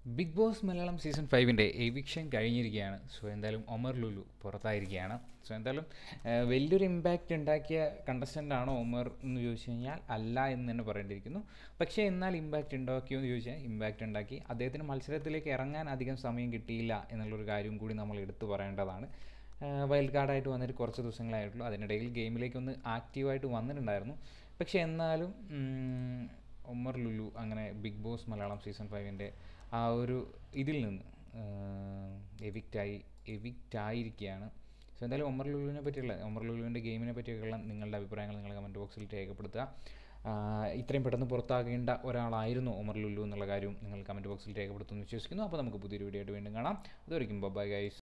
big boss Malayalam season ഫൈവിൻ്റെ eviction കഴിഞ്ഞിരിക്കുകയാണ് so എന്തായാലും ഒമർ ലുലു പുറത്തായിരിക്കുകയാണ് സോ എന്തായാലും ആ, വലിയൊരു ഇമ്പാക്റ്റ് ഉണ്ടാക്കിയ കണ്ടസ്റ്റൻ്റ് ആണോ ഒമർ എന്ന് ചോദിച്ചു കഴിഞ്ഞാൽ അല്ല എന്ന് തന്നെ പറയേണ്ടിയിരിക്കുന്നു പക്ഷേ എന്നാൽ ഇമ്പാക്റ്റ് ഉണ്ടാക്കിയോ എന്ന് ചോദിച്ചാൽ ഇമ്പാക്റ്റ് ഉണ്ടാക്കി അദ്ദേഹത്തിന് മത്സരത്തിലേക്ക് ഇറങ്ങാൻ അധികം സമയം കിട്ടിയില്ല എന്നുള്ളൊരു കാര്യം കൂടി നമ്മൾ എടുത്തു പറയേണ്ടതാണ് വൈൽഡ് കാർഡായിട്ട് വന്നിട്ട് കുറച്ച് ദിവസങ്ങളായിട്ടുള്ളൂ അതിനിടയിൽ ഗെയിമിലേക്ക് ഒന്ന് ആക്റ്റീവായിട്ട് വന്നിട്ടുണ്ടായിരുന്നു പക്ഷേ എന്നാലും ഉം, ഒമർ ലുലു അങ്ങനെ ബിഗ് ബോസ് മലയാളം സീസൺ ഫൈവിൻ്റെ ആ ഒരു ഇതിൽ നിന്ന് എവിക്റ്റായി എവിക്റ്റായിരിക്കുകയാണ് സോ എന്തായാലും ഒമർ ലുലുവിനെ പറ്റിയുള്ള ഒമർ ലുലുവിൻ്റെ ഗെയിമിനെ പറ്റിയൊക്കെയുള്ള നിങ്ങളുടെ അഭിപ്രായങ്ങൾ നിങ്ങൾ കമൻറ്റ് ബോക്സിൽ രേഖപ്പെടുത്തുക ആ, ഇത്രയും പെട്ടെന്ന് പുറത്താകേണ്ട ഒരാളായിരുന്നു ഒമർ ലുലു എന്നുള്ള കാര്യം നിങ്ങൾ കമൻറ്റ് ബോക്സിൽ രേഖപ്പെടുത്തുമെന്ന് വിശ്വസിക്കുന്നു അപ്പോൾ നമുക്ക് പുതിയൊരു വീഡിയോ ആയിട്ട് വീണ്ടും കാണാം അതുവരെയും ബൈ ഗൈസ്